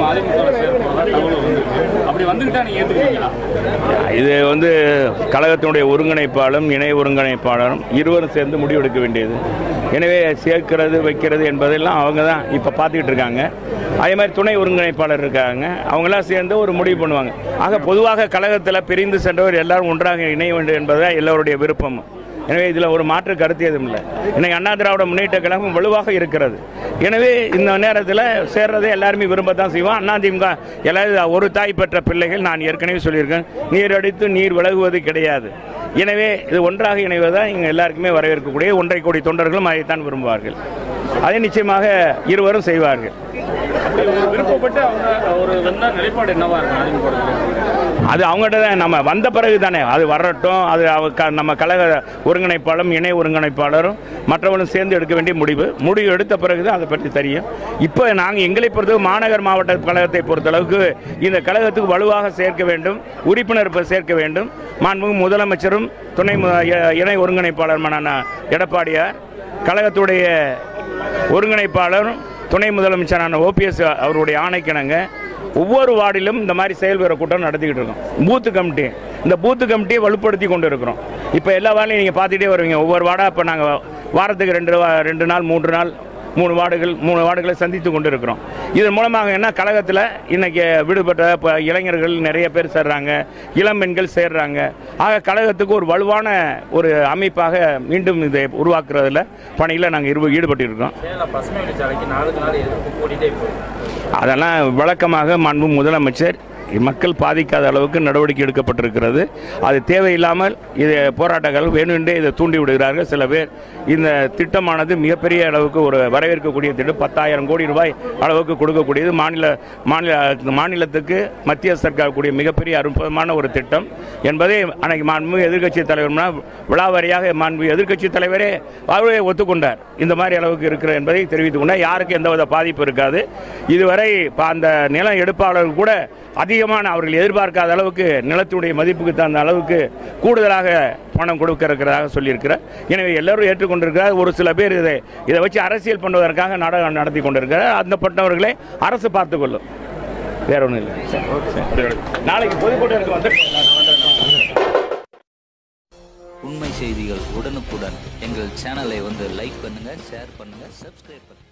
அதிமுக சேர்ப்பதா தகவல் வந்திருக்கு அப்படி வந்துகிட்டா நீங்க ஏத்துக்குவீங்களா இது வந்து கழகத்தினுடைய ஒருங்கிணைப்பாளரும் இணை ஒருங்கிணைப்பாளரும் இருவரும் சேர்ந்து முடிவெடுக்க வேண்டியது எனவே சேர்க்கிறது வைக்கிறது என்பதெல்லாம் அவங்க தான் இப்போ பார்த்துக்கிட்டு இருக்காங்க அதே மாதிரி துணை ஒருங்கிணைப்பாளர் இருக்காங்க அவங்களாம் சேர்ந்து ஒரு முடிவு பண்ணுவாங்க ஆக பொதுவாக கழகத்தில் பிரிந்து சென்றவர் எல்லாரும் ஒன்றாக இணைய வேண்டும் என்பதுதான் எல்லோருடைய விருப்பமும் எனவே இதில் ஒரு மாற்று கருத்து எதுவும் இல்லை இன்னைக்கு அண்ணா திராவிட முன்னேற்ற கழகம் வலுவாக இருக்கிறது எனவே இந்த நேரத்தில் சேர்றதை எல்லாருமே விரும்பத்தான் செய்வோம் அதிமுக எல்லாரும் ஒரு தாய் பெற்ற பிள்ளைகள் நான் ஏற்கனவே சொல்லியிருக்கேன் நீர் அடித்து நீர் விலகுவது கிடையாது எனவே இது ஒன்றாக இணைவதுதான் இங்கே எல்லாருக்குமே வரவேற்கக்கூடிய ஒன்றரை கோடி தொண்டர்களும் அதைத்தான் விரும்புவார்கள் அதை நிச்சயமாக இருவரும் செய்வார்கள் அப்படி ஒரு விருப்பப்பட்டு அவங்க ஒரு வந்தா நிலைப்பாடு என்னவா இருக்கும் அதிமுக அது அவங்ககிட்ட தான் நம்ம வந்த பிறகு தானே அது வரட்டும் அது அவ க நம்ம கழக ஒருங்கிணைப்பாளரும் இணை ஒருங்கிணைப்பாளரும் மற்றவர்களும் சேர்ந்து எடுக்க வேண்டிய முடிவு முடிவு எடுத்த பிறகு தான் அதை பற்றி தெரியும் இப்போ நாங்கள் எங்களை பொறுத்தவரை மாநகர் மாவட்ட கழகத்தை பொறுத்தளவுக்கு இந்த கழகத்துக்கு வலுவாக சேர்க்க வேண்டும் உறுப்பினர் இப்ப சேர்க்க வேண்டும் மாண்புமிகு முதலமைச்சரும் துணை மு- இ- இணை ஒருங்கிணைப்பாளருமான எடப்பாடியார் கழகத்துடைய ஒருங்கிணைப்பாளரும் துணை முதலமைச்சரான ஓபிஎஸ் அவருடைய ஆணைக்கிணங்க ஒவ்வொரு வார்டிலும் இந்த மாதிரி செயல்பெற கூட்டம் நடத்திக்கிட்டு இருக்கோம் பூத்து கமிட்டி இந்த பூத்து கமிட்டியை வலுப்படுத்தி கொண்டு இருக்கிறோம் இப்போ எல்லா வார்டிலையும் நீங்கள் பார்த்துட்டே வருவீங்க ஒவ்வொரு வார்டாக இப்போ நாங்கள் வாரத்துக்கு ரெண்டு வா- ரெண்டு நாள் மூன்று நாள் மூணு வார்டுகள் மூணு வார்டுகளை சந்தித்து கொண்டு இருக்கிறோம் இதன் மூலமாக என்ன கழகத்தில் இன்னைக்கு விடுபட்ட இப்போ இளைஞர்கள் நிறைய பேர் சேர்றாங்க இளம்பெண்கள் சேர்றாங்க ஆக கழகத்துக்கு ஒரு வலுவான ஒரு அமைப்பாக மீண்டும் இதை உருவாக்குறதுல பணியில் நாங்கள் ஈடுபட்டு இருக்கோம் சேலம் பசுமை வழிச்சாலைக்கு நாளுக்கு நாள் எதிர்ப்பு கூடிட்டே போகுது அதெல்லாம் வழக்கமாக மாண்பு முதலமைச்சர் மக்கள் பாதிக்காத அளவுக்கு நடவடிக்கை எடுக்கப்பட்டிருக்கிறது அது தேவையில்லாமல் இது போராட்டங்கள் வேணுமென்றே இதை தூண்டி விடுகிறார்கள் சில பேர் இந்த திட்டமானது மிகப்பெரிய அளவுக்கு ஒரு வரவேற்கக்கூடிய திட்டம் பத்தாயிரம் கோடி ரூபாய் அளவுக்கு கொடுக்கக்கூடியது மாநில மாநில மாநிலத்துக்கு மத்திய சர்க்கார் கூடிய மிகப்பெரிய அற்புதமான ஒரு திட்டம் என்பதை அன்னைக்கு மாண்பு எதிர்க்கட்சி தலைவர்னா விழாவாரியாக மாண்பு எதிர்க்கட்சி தலைவரே அவரே ஒத்துக்கொண்டார் இந்த மாதிரி அளவுக்கு இருக்கிற என்பதை தெரிவித்துக் கொண்டார் யாருக்கு எந்தவித பாதிப்பு இருக்காது இதுவரை ப- அந்த நிலம் எடுப்பாளர்கள் கூட அதிகமான அவர்கள் எதிர்பார்க்காத அளவுக்கு நிலத்துடைய மதிப்புக்கு தகுந்த அளவுக்கு கூடுதலாக பணம் கொடுக்க இருக்கிறதாக சொல்லியிருக்கிறார் எனவே எல்லாரும் ஏற்றுக்கொண்டிருக்கிறார் ஒரு சில பேர் இதை இதை வச்சு அரசியல் பண்ணுவதற்காக நாடகம் நடத்தி கொண்டிருக்கிறார் அந்த பட்டவர்களை அரசு பார்த்துக்கொள்ளும் வேற ஒன்றும் இல்லை சரி. நாளைக்கு பொதுக்கூட்டம் வந்து உண்மை செய்திகள் உடனுக்குடன் எங்கள் சேனலை வந்து லைக் பண்ணுங்க ஷேர் பண்ணுங்க சப்ஸ்கிரைப் பண்ணுங்க